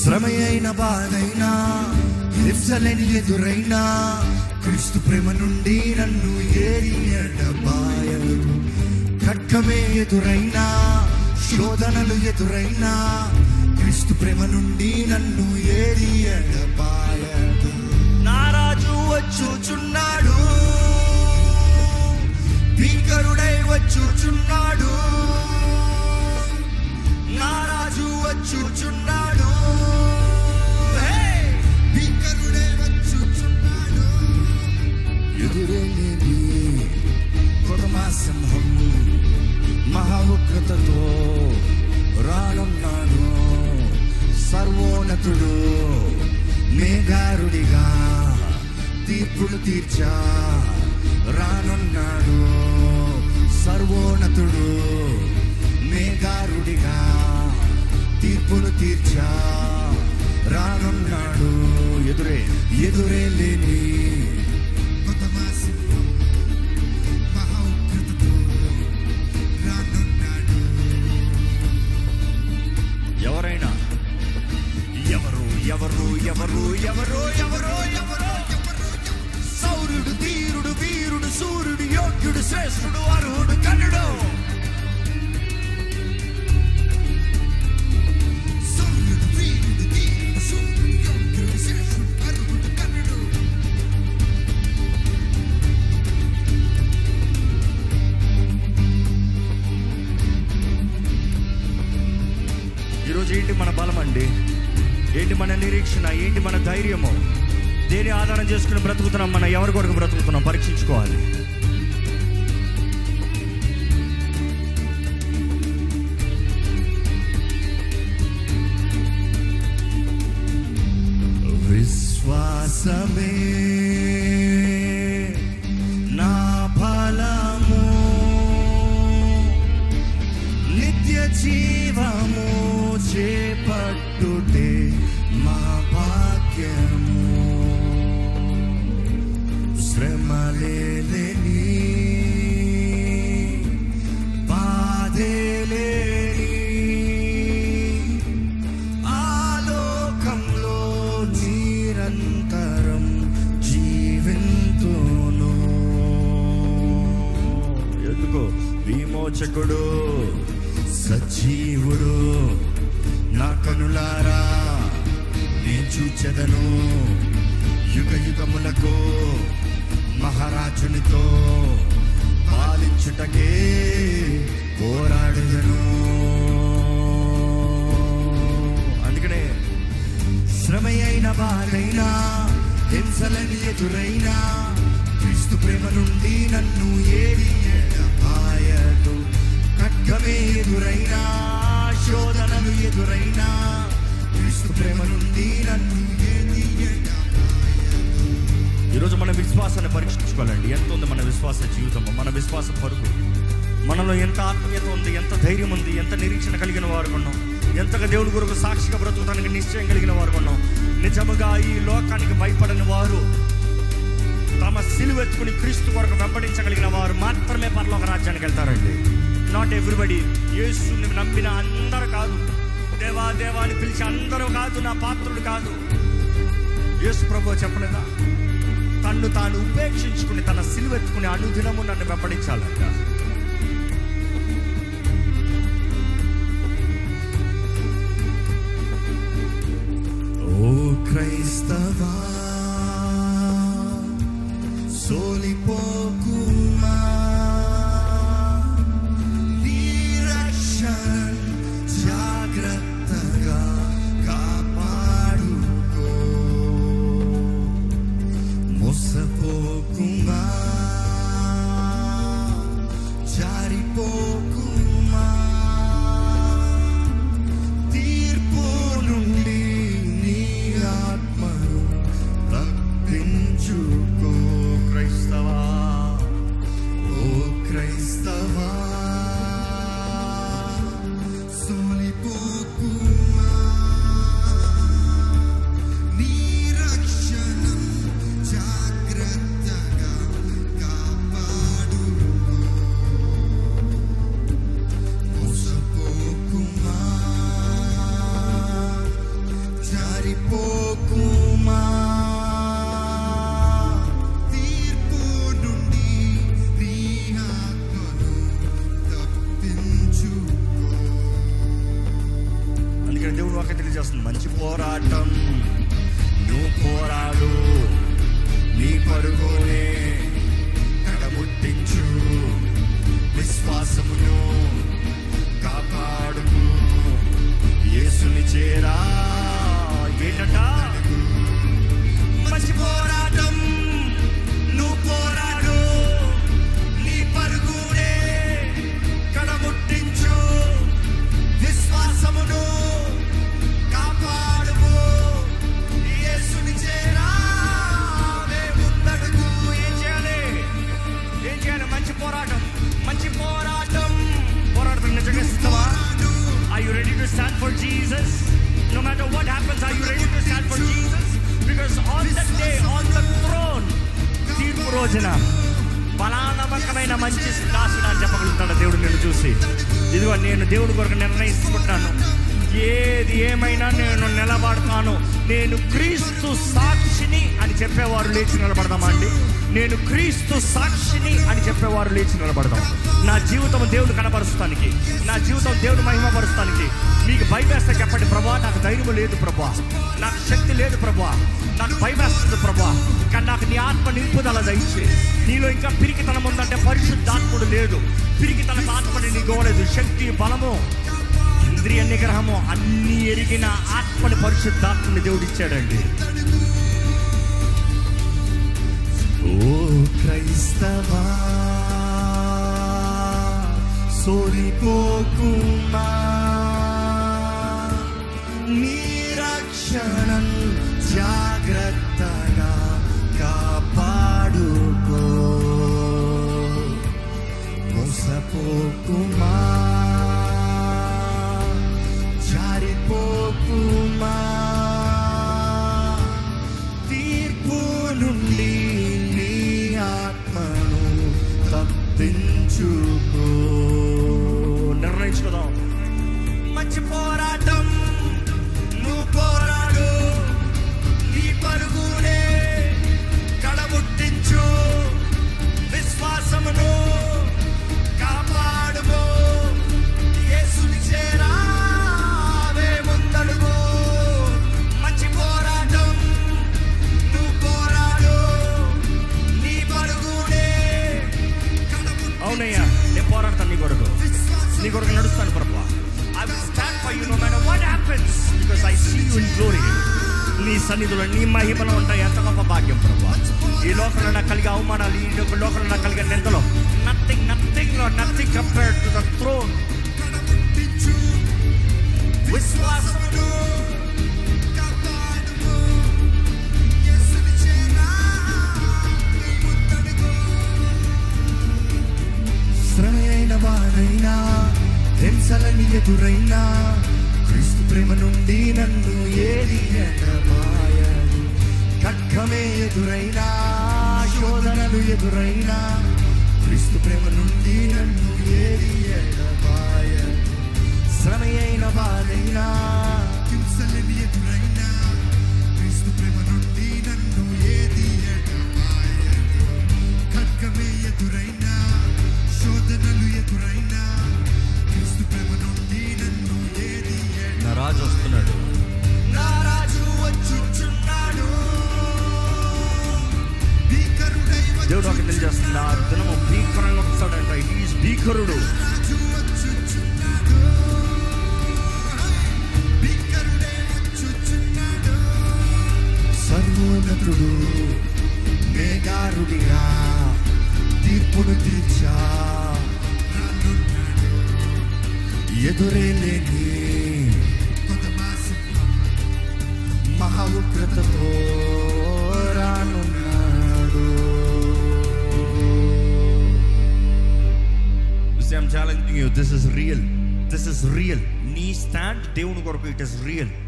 శ్రమ అయిన బాధైనా హింసలేని ఎదురైనా క్రీస్తు ప్రేమ నుండి నన్ను ఏరి ఎడబాయదు ఖడ్గమే ఎదురైనా శోధనలు ఎదురైనా క్రీస్తు ప్రేమ నుండి నన్ను ఏరి ఎడబాయదు నారాజు వచ్చుచున్నాడు భీకరుడై వచ్చుచున్నాడు నారాజు వచ్చుచున్నాడు హే! భీకరుడై వచ్చుచున్నాడు ఎదురేలేని కొరమా సింహం మహా ఉగ్రతతో రానున్నాడు సర్వోన్నతుడు మేఘారుడిగా తీర్పులు తీర్చా రానున్నాడు సర్వోన్నతుడు మేఘారుడిగా తీర్పులు తీర్చా రానున్నాడు ఎదురే ఎదురే లేని కొత్తమా సింహం మహా ఉగ్రతతో రానున్నాడు ఎవరైనా ఎవరు ఎవరు ఎవరు ఎవరు ఎవరు ఎవరు సౌరుడు ధీరుడు వీరుడు సూర్యుడు యోగ్యుడు శ్రేష్ఠుడు అర్హుడు కన్నుడు సౌరుడు వీరుడు ధీరుడు సూర్యుడు యోగ్యుడు శ్రేష్ఠుడు అర్హుడు కన్నుడు ఈరోజు ఏంటి మన బలం అండి ఏంటి మన నిరీక్షణ ఏంటి మన ధైర్యము దేని ఆధారం చేసుకుని బ్రతుకుతున్నాం మనం ఎవరి కొరకు బ్రతుకుతున్నాం పరీక్షించుకోవాలి విశ్వాసమే నా బలము నిత్య జీవము చేపట్టుటే మా భాగ్యము శ్రమలేని బాధేలేని ఆలోకంలో నిరంతరం జీవింతును ఎందుకు విమోచకుడు సజీవుడు నా కనులారా నేను చూచెదను యుగ యుగములకు మహారాజునితో పాలించుటకే పోరాడేదను అందుకనే శ్రమ అయిన బాధైనా హింసలని ఎదురైనా క్రీస్తు ప్రేమ నుండి నన్ను ఏరి ఎడబాయదు ఖడ్గమే ఎదురైనా శోధనలు ఎదురైనా క్రీస్తు ప్రేమ నుండి నన్ను ఏరి ఎడబాయదు ఈరోజు మన విశ్వాసాన్ని పరీక్షించుకోవాలండి ఎంత ఉంది మన విశ్వాస జీవితం మన విశ్వాస పరుగు మనలో ఎంత ఆత్మీయత ఉంది ఎంత ధైర్యం ఉంది ఎంత నిరీక్షణ కలిగిన వారు ఉన్నాం ఎంతగా దేవుడి కొరకు సాక్షిగా బ్రతుకుతానికి నిశ్చయం కలిగిన వారు ఉన్నాం నిజముగా ఈ లోకానికి భయపడని వారు తమ సిలువెత్తుకుని క్రీస్తు కొరకు వెంబడించగలిగిన వారు మాత్రమే పరలోక రాజ్యానికి వెళ్తారండి నాట్ ఎవ్రీబడి యేసుని నమ్మిన అందరూ కాదు దేవా దేవా అని పిలిచి అందరూ కాదు నా పాత్రుడు కాదు యేసు ప్రభు చెప్పలేదా తన్ను తాను ఉపేక్షించుకుని తన సిలువెత్తుకుని అనుదినము నన్ను వెంబడించాలంట ఓ క్రైస్తవా సోలిపోకుమా నీ రక్షణ జాగ్రత్తగా కాపాడుకో మోసపోకుమా జారిపోకుమా తీర్పు నుండి నీ ఆత్మను రక్షించుకో క్రైస్తవా జారిపోకుమా తీర్పు నుండి నీ ఆత్మను తప్పించుకో అందుకని దేవుడు వాక్యం తెలియజేస్తుంది మంచి పోరాటం నువ్వు పోరాడు నీ పరుగునే కడముట్టించు విశ్వాసమును కాపాడుము యేసుని చేరా ఏంటంట మంచి పోరాటం నువ్వు పోరాడు నీ పరుగునే కడముట్టించు విశ్వాసమును కాపాడుము యేసుని చేరావే ముందడుగు ఏం చేయాలి ఏం చేయాలి మంచి పోరాటం మంచి పోరాటం పోరాటం నిజంగా సిద్ధమా Are you ready to stand for Jesus? No matter what happens, are you ready to stand for Jesus? Because on that day, on the throne, తీర్పు రోజున బలానమ్మకమైన మంచి దాసుడు అని చెప్పగలుగుతాడు దేవుడు నిన్ను చూసి ఇదిగో నేను దేవుడి కొరకు నిర్ణయించుకుంటాను ఏది ఏమైనా నేను నిలబడతాను నేను క్రీస్తు సాక్షిని అని చెప్పేవారు లేచి నిలబడదామా అండి నేను క్రీస్తు సాక్షిని అని చెప్పేవారు లేచి నిలబడదాం నా జీవితం దేవుడు కనబరుస్తానికి నా జీవితం దేవుడు మహిమపరుస్తానికి మీకు భయవేస్తే చెప్పండి ప్రభా నాకు ధైర్యం లేదు ప్రభా నాకు శక్తి లేదు ప్రభా నాకు భయవేస్తుంది ప్రభా కానీ నాకు నీ ఆత్మ నింపుదల దయచే నీలో ఇంకా పిరికితనం ఉందంటే పరిశుద్ధాత్ముడు లేదు పిరికితనం ఆత్మని నీకు ఇవ్వలేదు శక్తి బలము ఇంద్రియ నిగ్రహము అన్ని ఎరిగిన ఆత్మని పరిశుద్ధాత్మని దేవుడు ఇచ్చాడండి ఓ క్రైస్తవా సోరిపోకుమా నీ రక్షణం జాగ్రత్తగా కాపాడుకో మోసపోకుమా జారిపోకుమా తీర్పు నుండి నీ ఆత్మను తప్పించుకో నిర్ణయించుకుందాం మంచి పోరాటం నువ్వు పోరాడు నీ పరుగునే కడముట్టించు విశ్వాసమును కాపాడుము యేసుని చేరావే ముందడుగు మంచి పోరాటం నువ్వు పోరాడు నీ పరుగునే అవునయ్యా నేను పోరాడతాను నీ కొరకు నీ కొరకు నడుస్తాను ప్రభా I will stand for you no matter what happens because I see you in glory నీ సన్నిధిలో నీ మహిమలో ఉంటాయి ఎంత గొప్ప భాగ్యం ప్రభా ఈ లోకంలో నాకు కలిగే అవమానాలు ఈ లోకంలో నాకు కలిగే నిందలు నథింగ్ నథింగ్ లో nothing compare to the throne విశ్వాసమును శ్రమైన వారైనా హింసలని ఎదురైనా క్రీస్తు ప్రేమ నుండి నన్ను ఏది ఎడబాయదు ఖడ్గమే ఎదురైనా శోధనలు ఎదురైనా క్రీస్తు ప్రేమ నుండి నన్ను ఏది ఎడబాయదు శ్రమ అయిన బాధైనా హింసలని ఎదురైనా క్రీస్తు ప్రేమ నుండి నన్ను ఏది ఎడబాయదు ఖడ్గమే ఎదురైనా శోధనలు ఎదురైనా క్రీస్తు ప్రేమ నుండి నన్ను ఏది ఎడ- నా రాజు వస్తున్నాడు నా రాజు వచ్చుచున్నాడు భీకరుడై దేవుడు ఒక తెలియజేస్తుంది ఆ దినము భీకరంగా వస్తాడంట ఈజ్ భీకరుడు రాజు వచ్చుచున్నాడు భీకరుడై వచ్చుచున్నాడు సర్వోన్నతుడు మేఘారుడిగా తీర్పును తీర్చా రానున్నాడు. ఎదురే లేని మహా ఉగ్రతతో రానున్నాడు I'm challenging you this is real this is real నీ స్టాండ్ దేవుని కొరకు ఇట్ ఇస్ రియల్